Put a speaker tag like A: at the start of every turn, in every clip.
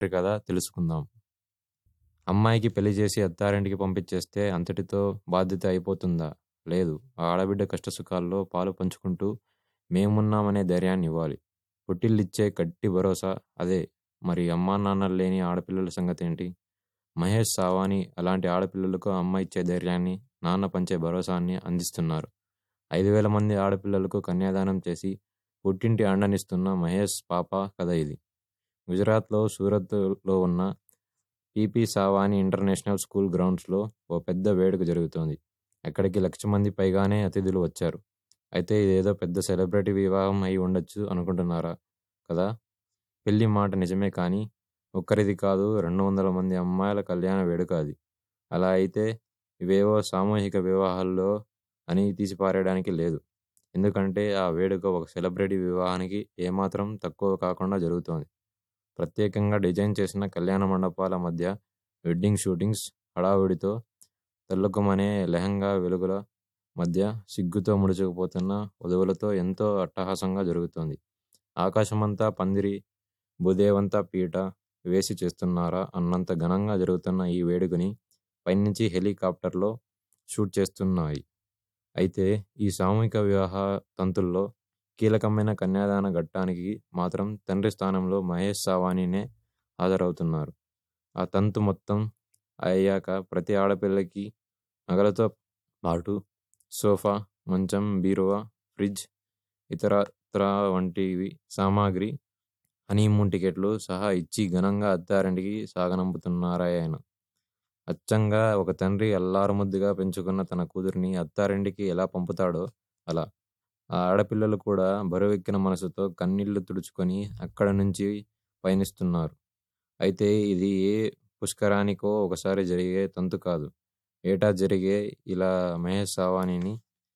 A: కథ తెలుసుకుందాం. అమ్మాయికి పెళ్లి చేసి అత్తారింటికి పంపించేస్తే అంతటితో బాధ్యత అయిపోతుందా? లేదు. ఆ ఆడబిడ్డ కష్టసుఖాల్లో పాలు పంచుకుంటూ మేమున్నామనే ధైర్యాన్నివ్వాలి. పుట్టిల్లిచ్చే గట్టి భరోసా అదే. మరి అమ్మానాన్నలు లేని ఆడపిల్లల సంగతేంటి? మహేష్ సావాని అలాంటి ఆడపిల్లలకు అమ్మ ఇచ్చే ధైర్యాన్ని, నాన్న పంచే భరోసాన్ని అందిస్తున్నారు. ఐదు వేల మంది ఆడపిల్లలకు కన్యాదానం చేసి పుట్టింటి అండనిస్తున్న మహేష్ పాప కథ ఇది. గుజరాత్లో సూరత్లో ఉన్న పీపీ సావాని ఇంటర్నేషనల్ స్కూల్ గ్రౌండ్స్లో ఓ పెద్ద వేడుక జరుగుతోంది. అక్కడికి లక్ష మంది పైగానే అతిథులు వచ్చారు. అయితే ఇదేదో పెద్ద సెలబ్రిటీ వివాహం అయి ఉండొచ్చు అనుకుంటున్నారా కదా? పెళ్లి మాట నిజమే కానీ ఒక్కరిది కాదు రెండు వందల మంది అమ్మాయిల కల్యాణ వేడుక అది. అలా అయితే ఇవేవో సామూహిక వివాహాల్లో అని తీసిపారేయడానికి లేదు. ఎందుకంటే ఆ వేడుక ఒక సెలబ్రిటీ వివాహానికి ఏమాత్రం తక్కువ కాకుండా జరుగుతోంది. ప్రత్యేకంగా డిజైన్ చేసిన కల్యాణ మండపాల మధ్య వెడ్డింగ్ షూటింగ్స్ హడావుడితో తళుక్కుమనే లెహంగా వెలుగుల మధ్య సిగ్గుతో ముడుచుకుపోతున్న వధువులతో ఎంతో అట్టహాసంగా జరుగుతోంది. ఆకాశమంతా పందిరి, భూదేవంతా పీట వేసి చేస్తున్నారా అన్నంత ఘనంగా జరుగుతున్న ఈ వేడుకని పైనుంచి హెలికాప్టర్లో షూట్ చేస్తున్నాయి. అయితే ఈ సామూహిక వివాహ తంతుల్లో కీలకమైన కన్యాదాన ఘట్టానికి మాత్రం తండ్రి స్థానంలో మహేష్ సావానీనే హాజరవుతున్నారు. ఆ తంతు మొత్తం అయ్యాక ప్రతి ఆడపిల్లకి నగలతో పాటు సోఫా, మంచం, బీరువా, ఫ్రిజ్, ఇతరత్రా వంటి సామాగ్రి, హనీమూన్ టికెట్లు సహా ఇచ్చి ఘనంగా అత్తారింటికి సాగనంపుతున్నారాయన. అచ్చంగా ఒక తండ్రి అల్లారుముద్దుగా పెంచుకున్న తన కూతురిని అత్తారింటికి ఎలా పంపుతాడో అలా. ఆ ఆడపిల్లలు కూడా బరువెక్కిన మనసుతో కన్నీళ్లు తుడుచుకొని అక్కడి నుంచి పయనిస్తున్నారు. అయితే ఇది ఏ పుష్కరానికో ఒకసారి జరిగే తంతు కాదు. ఏటా జరిగే ఇలా మహేష్ సావానీని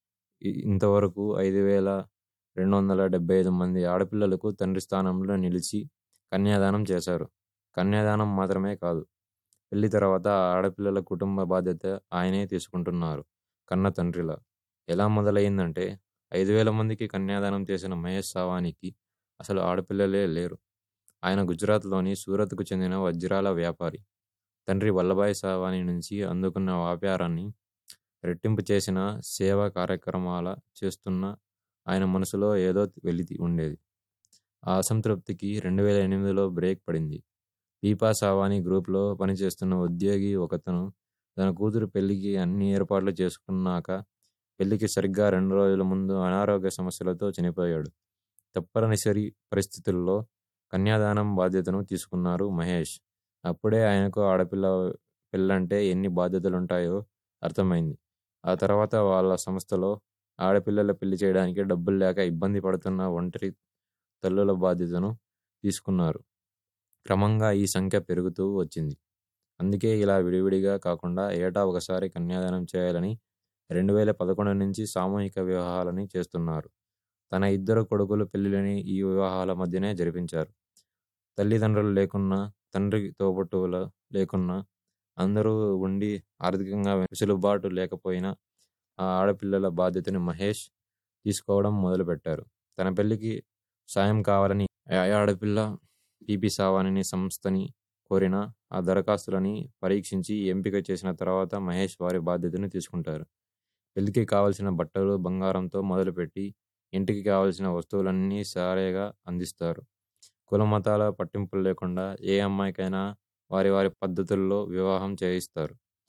A: ఇంతవరకు ఐదు వేల రెండు వందల డెబ్బై ఐదు మంది ఆడపిల్లలకు తండ్రి స్థానంలో నిలిచి కన్యాదానం చేశారు. కన్యాదానం మాత్రమే కాదు. పెళ్లి తర్వాత ఆ ఆడపిల్లల కుటుంబ బాధ్యత ఆయనే తీసుకుంటున్నారు కన్న తండ్రిలా. ఎలా మొదలయ్యిందంటే ఐదు వేల మందికి కన్యాదానం చేసిన మహేష్ సావానీకి అసలు ఆడపిల్లలే లేరు. ఆయన గుజరాత్లోని సూరత్కు చెందిన వజ్రాల వ్యాపారి. తండ్రి వల్లభాయ్ సావానీ నుంచి అందుకున్న వ్యాపారాన్ని రెట్టింపు చేసిన సేవా కార్యక్రమాల చేస్తున్న ఆయన మనసులో ఏదో వెలితి ఉండేది. ఆ అసంతృప్తికి రెండు వేల ఎనిమిదిలో బ్రేక్ పడింది. పీపా సావానీ గ్రూప్లో పనిచేస్తున్న ఉద్యోగి ఒకతను తన కూతురు పెళ్లికి అన్ని ఏర్పాట్లు చేసుకున్నాక పెళ్లికి సరిగ్గా రెండు రోజుల ముందు అనారోగ్య సమస్యలతో చనిపోయాడు. తప్పనిసరి పరిస్థితుల్లో కన్యాదానం బాధ్యతను తీసుకున్నారు మహేష్. అప్పుడే ఆయనకు ఆడపిల్ల పెళ్లంటే ఎన్ని బాధ్యతలుంటాయో అర్థమైంది. ఆ తర్వాత వాళ్ళ సంస్థలో ఆడపిల్లల పెళ్లి చేయడానికి డబ్బుల్లేక ఇబ్బంది పడుతున్న ఒంటరి తల్లుల బాధ్యతను తీసుకున్నారు. క్రమంగా ఈ సంఖ్య పెరుగుతూ వచ్చింది. అందుకే ఇలా విడివిడిగా కాకుండా ఏటా ఒకసారి కన్యాదానం చేయాలని రెండు వేల పదకొండు నుంచి సామూహిక వివాహాలని చేస్తున్నారు. తన ఇద్దరు కొడుకుల పెళ్లిళ్లని ఈ వివాహాల మధ్యనే జరిపించారు. తల్లిదండ్రులు లేకున్నా, తండ్రి తోబుట్టువులు లేకున్నా, అందరూ ఉండి ఆర్థికంగా వెసులుబాటు లేకపోయినా ఆ ఆడపిల్లల బాధ్యతని మహేష్ తీసుకోవడం మొదలుపెట్టారు. తన పెళ్లికి సాయం కావాలని ఏ ఆడపిల్ల పీపీ సావానీ సంస్థని కోరినా ఆ దరఖాస్తులని పరీక్షించి ఎంపిక చేసిన తర్వాత మహేష్ వారి బాధ్యతని తీసుకుంటారు. పెళ్లికి కావాల్సిన బట్టలు, బంగారంతో మొదలుపెట్టి ఇంటికి కావాల్సిన వస్తువులన్నీ సారెగా అందిస్తారు. కులమతాల పట్టింపులు లేకుండా ఏ అమ్మాయికైనా వారి వారి పద్ధతుల్లో వివాహం చేయిస్తారు.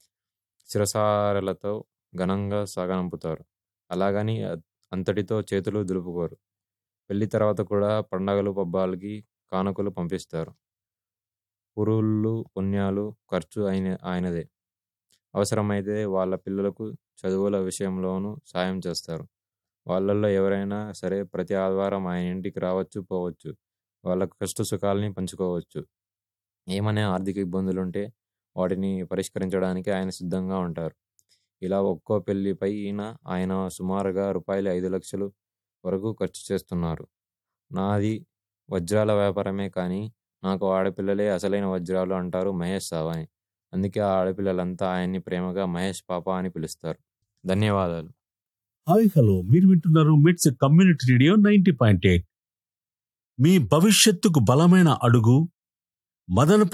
A: శిరసారెలతో ఘనంగా సాగనంపుతారు. అలాగని అంతటితో చేతులు దులుపుకోరు. పెళ్లి తర్వాత కూడా పండగలు పబ్బాలకి కానుకలు పంపిస్తారు. పురుళ్ళు పుణ్యాలు ఖర్చు ఆయనదే. అవసరమైతే వాళ్ళ పిల్లలకు చదువుల విషయంలోనూ సాయం చేస్తారు. వాళ్ళల్లో ఎవరైనా సరే ప్రతి ఆదివారం ఆయన ఇంటికి రావచ్చు పోవచ్చు. వాళ్ళ కష్టసుఖాల్ని పంచుకోవచ్చు. ఏమన్నా ఆర్థిక ఇబ్బందులుంటే వాటిని పరిష్కరించడానికి ఆయన సిద్ధంగా ఉంటారు. ఇలా ఒక్కో పెళ్లి పైన ఆయన సుమారుగా రూపాయలు ఐదు లక్షల వరకు ఖర్చు చేస్తున్నారు. నాది వజ్రాల వ్యాపారమే కానీ నాకు ఆడపిల్లలే అసలైన వజ్రాలు అంటారు మహేష్ సావానీ. అందుకే ఆ ఆడపిల్లలంతా ఆయన్ని ప్రేమగా మహేష్ పాపా అని పిలుస్తారు. ధన్యవాదాలు.
B: హాయ్ హలో మీరు వింటున్నారు MITS community radio ninety point eight మీ భవిష్యత్తుకు బలమైన అడుగు మదన